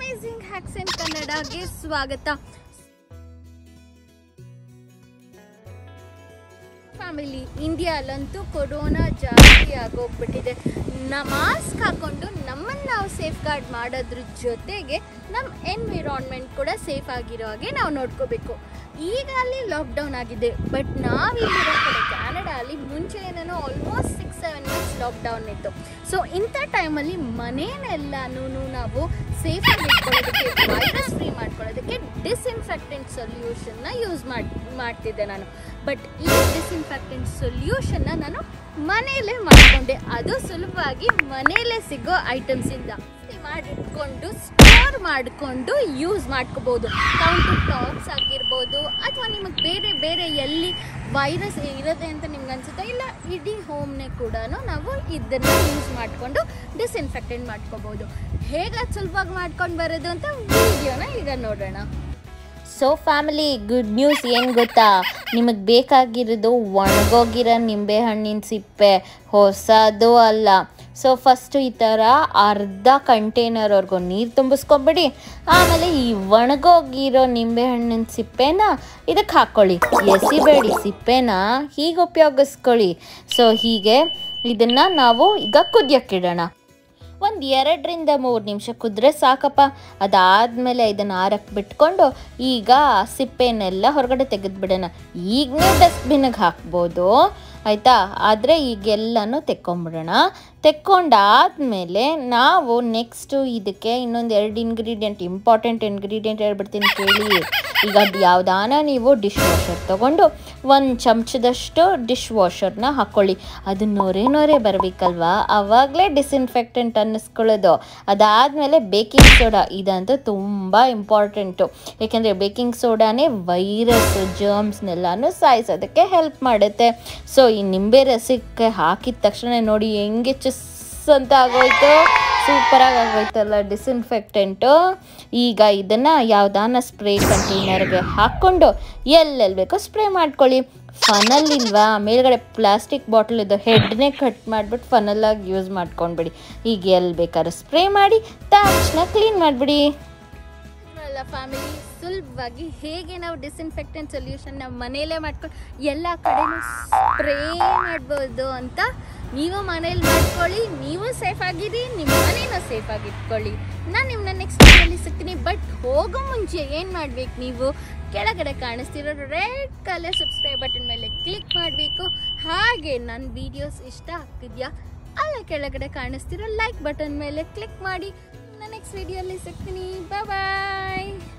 amazing hacks ಇನ್ ಕನ್ನಡಗೆ ಸ್ವಾಗತ family ಇಂಡಿಯಾಲಂತೂ corona ಜಾಸ್ತಿ ಆಗೋಗ್ಬಿಟ್ಟಿದೆ ನ ಮಾಸ್ಕ್ ಹಾಕೊಂಡು ನಮ್ಮನ್ನು ನಾವು ಸೇಫ್ ಗಾರ್ಡ್ ಮಾಡೋದ್ರ ಜೊತೆಗೆ ನಮ್ಮ ಎನ್ವಿರಾನ್ಮೆಂಟ್ ಕೂಡ ಸೇಫ್ ಆಗಿರೋ ಹಾಗೆ ನಾವು ನೋಡ್ಕೋಬೇಕು ಈಗ ಅಲ್ಲಿ ಲಾಕ್ಡೌನ್ ಆಗಿದೆ ಬಟ್ ನಾವಿಲ್ಲಿರೋ ಕಡೆ ಕ್ಯಾನಡಾ ಅಲ್ಲಿ ಮುಂಚೆನೇನೋ almost six seven months lockdown ಇತ್ತು ಸೊ ಇಂಥ ಟೈಮಲ್ಲಿ ಮನೇನೆಲ್ಲನೂ ನಾವು ಸೇಫ್ ಆಗಿ ಇಟ್ಕೊಳ್ಳೋದಕ್ಕೆ ವೈರಸ್ ಫ್ರೀ ಮಾಡ್ಕೊಳ್ಳೋದಕ್ಕೆ ಡಿಸ್ಇನ್ಫೆಕ್ಟೆಂಟ್ ಸೊಲ್ಯೂಷನ್ನ ಯೂಸ್ ಮಾಡಿ ಮಾಡ್ತಿದ್ದೆ ನಾನು ಬಟ್ ಈ ಡಿಸ್ಇನ್ಫೆಕ್ಟೆಂಟ್ ಸೊಲ್ಯೂಷನ್ನ ನಾನು ಮನೆಯಲ್ಲೇ ಮಾಡಿಕೊಂಡೆ ಅದು ಸುಲಭವಾಗಿ ಮನೆಯಲ್ಲೇ ಸಿಗೋ ಐಟಮ್ಸಿಂದ ಮಾಡಿಟ್ಕೊಂಡು ಸ್ಟೋರ್ ಮಾಡಿಕೊಂಡು ಯೂಸ್ ಮಾಡ್ಕೋಬೋದು ಕೌಂಟರ್ ಟಾಪ್ಸ್ ಆಗಿರ್ಬೋದು ಅಥವಾ ನಿಮಗೆ ಬೇರೆ ಬೇರೆ ಎಲ್ಲಿ ವೈರಸ್ ಇರುತ್ತೆ ಅಂತ ನಿಮ್ಗೆ ಅನ್ಸುತ್ತೆ ಇಲ್ಲ ಇಡೀ ಹೋಮ್ನೇ ಕೂಡ ನಾವು ಇದನ್ನು ಯೂಸ್ ಮಾಡಿಕೊಂಡು ಡಿಸ್ಇನ್ಫೆಕ್ಟೆಂಟ್ ಮಾಡ್ಕೋಬೋದು ಹೇಗೆ ಅದು ಸುಲಭವಾಗಿ ಮಾಡ್ಕೊಂಡು ಬರೋದು ಅಂತ ವಿಡಿಯೋನ ಈಗ ನೋಡೋಣ ಸೊ ಫ್ಯಾಮಿಲಿ ಗುಡ್ ನ್ಯೂಸ್ ಏನು ಗೊತ್ತಾ ನಿಮಗೆ ಬೇಕಾಗಿರೋದು ಒಣಗೋಗಿರೋ ನಿಂಬೆಹಣ್ಣಿನ ಸಿಪ್ಪೆ ಹೊಸದು ಅಲ್ಲ ಸೊ ಫಸ್ಟು ಈ ಥರ ಅರ್ಧ ಕಂಟೈನರ್ವರೆಗೂ ನೀರು ತುಂಬಿಸ್ಕೊಂಬಿಡಿ ಆಮೇಲೆ ಈ ಒಣಗೋಗಿರೋ ನಿಂಬೆಹಣ್ಣಿನ ಸಿಪ್ಪೆನ ಇದಕ್ಕೆ ಹಾಕ್ಕೊಳ್ಳಿ ಎಸಿಬೇಡಿ ಸಿಪ್ಪೆನ ಹೀಗೆ ಉಪಯೋಗಿಸ್ಕೊಳ್ಳಿ ಸೊ ಹೀಗೆ ಇದನ್ನು ನಾವು ಈಗ ಕುದಿಯೋಕ್ಕಿಡೋಣ ಒಂದು ಎರಡರಿಂದ ಮೂರು ನಿಮಿಷ ಕುದ್ರೆ ಸಾಕಪ್ಪ ಅದಾದಮೇಲೆ ಇದನ್ನು ಆರಕ್ಕೆ ಬಿಟ್ಕೊಂಡು ಈಗ ಸಿಪ್ಪೆನೆಲ್ಲ ಹೊರಗಡೆ ತೆಗೆದುಬಿಡೋಣ ಈಗ ನೀವು ಡಸ್ಟ್ಬಿನ್ಗೆ ಹಾಕ್ಬೋದು ಆಯಿತಾ ಆದರೆ ಈಗೆಲ್ಲನೂ ತೆಕ್ಕೊಂಬಿಡೋಣ ತೆಕ್ಕೊಂಡಾದ್ಮೇಲೆ ನಾವು ನೆಕ್ಸ್ಟು ಇದಕ್ಕೆ ಇನ್ನೊಂದು ಎರಡು ಇಂಗ್ರೀಡಿಯೆಂಟ್ ಇಂಪಾರ್ಟೆಂಟ್ ಇಂಗ್ರೀಡಿಯೆಂಟ್ ಹೇಳ್ಬಿಡ್ತೀನಿ ಕೇಳಿ ಈಗ ಯಾವುದಾನ ನೀವು ಡಿಶ್ ವಾಷರ್ ತೊಗೊಂಡು ಒಂದು ಚಮಚದಷ್ಟು ಡಿಶ್ ವಾಷರ್ನ ಹಾಕ್ಕೊಳ್ಳಿ ಅದು ನೊರೆ ನೊರೆ ಬರಬೇಕಲ್ವಾ ಆವಾಗಲೇ ಡಿಸ್ಇನ್ಫೆಕ್ಟೆಂಟ್ ಅನ್ನಿಸ್ಕೊಳ್ಳೋದು ಅದಾದಮೇಲೆ ಬೇಕಿಂಗ್ ಸೋಡಾ ಇದಂತೂ ತುಂಬ ಇಂಪಾರ್ಟೆಂಟು ಏಕೆಂದರೆ ಬೇಕಿಂಗ್ ಸೋಡಾನೇ ವೈರಸ್ ಜರ್ಮ್ಸ್ನೆಲ್ಲನೂ ಸಾಯಿಸೋದಕ್ಕೆ ಹೆಲ್ಪ್ ಮಾಡುತ್ತೆ ಸೊ ಈ ನಿಂಬೆ ರಸಕ್ಕೆ ಹಾಕಿದ ತಕ್ಷಣ ನೋಡಿ ಹೆಂಗೆ ಚುಸ್ ಅಂತ ಆಗೋಯ್ತು ಸೂಪರಾಗಿ ಆಗೋಯ್ತಲ್ಲ ಡಿಸ್ಇನ್ಫೆಕ್ಟೆಂಟು ಈಗ ಇದನ್ನು ಯಾವುದಾನ ಸ್ಪ್ರೇ ಕಂಟೈನರ್ಗೆ ಹಾಕ್ಕೊಂಡು ಎಲ್ಲೆಲ್ಲಿ ಬೇಕೋ ಸ್ಪ್ರೇ ಮಾಡ್ಕೊಳ್ಳಿ ಫನಲ್ ಇಲ್ವಾ ಮೇಲ್ಗಡೆ ಪ್ಲಾಸ್ಟಿಕ್ ಬಾಟಲ್ ಇದು ಹೆಡ್ನೇ ಕಟ್ ಮಾಡಿಬಿಟ್ಟು ಫನಲ್ಲಾಗಿ ಯೂಸ್ ಮಾಡ್ಕೊಂಡ್ಬಿಡಿ ಈಗ ಎಲ್ಲಿ ಬೇಕಾದ್ರೆ ಸ್ಪ್ರೇ ಮಾಡಿ ತಕ್ಷಣ ಕ್ಲೀನ್ ಮಾಡಿಬಿಡಿ ಅಲ್ಲ ಫ್ಯಾಮಿಲಿ ಸುಲಭವಾಗಿ ಹೇಗೆ ನಾವು ಡಿಸ್ಇನ್ಫೆಕ್ಟೆಂಟ್ ಸೊಲ್ಯೂಷನ್ ನಾವು ಮನೆಯಲ್ಲೇ ಮಾಡ್ಕೊಂಡು ಎಲ್ಲ ಕಡೆನೂ ಸ್ಪ್ರೇ ಮಾಡ್ಬೋದು ಅಂತ ನೀವು ಮನೇಲಿ ಮಾಡ್ಕೊಳ್ಳಿ ನೀವು ಸೇಫ್ ಆಗಿರಿ ನಿಮ್ಮ ಮನೇನ ಸೇಫ್ ಆಗಿ ಇಟ್ಕೊಳ್ಳಿ ನಾನು ನಿಮ್ಮನ್ನ ನೆಕ್ಸ್ಟ್ ವಿಡಿಯೋಲಿ ಸಿಗ್ತೀನಿ ಬಟ್ ಹೋಗೋ ಮುಂಚೆ ಏನು ಮಾಡ್ಬೇಕು ನೀವು ಕೆಳಗಡೆ ಕಾಣಿಸ್ತಿರೋ ರೆಡ್ ಕಲರ್ ಸಬ್ಸ್ಕ್ರೈಬ್ ಬಟನ್ ಮೇಲೆ ಕ್ಲಿಕ್ ಮಾಡಬೇಕು ಹಾಗೆ ನನ್ನ ವಿಡಿಯೋಸ್ ಇಷ್ಟ ಆಗ್ತಿದ್ಯಾ ಅಲ್ಲೇ ಕೆಳಗಡೆ ಕಾಣಿಸ್ತಿರೋ ಲೈಕ್ ಬಟನ್ ಮೇಲೆ ಕ್ಲಿಕ್ ಮಾಡಿ ನೆಕ್ಸ್ಟ್ ವಿಡಿಯೋಲಿ ಸಿಗ್ತೀನಿ ಬಾಯ್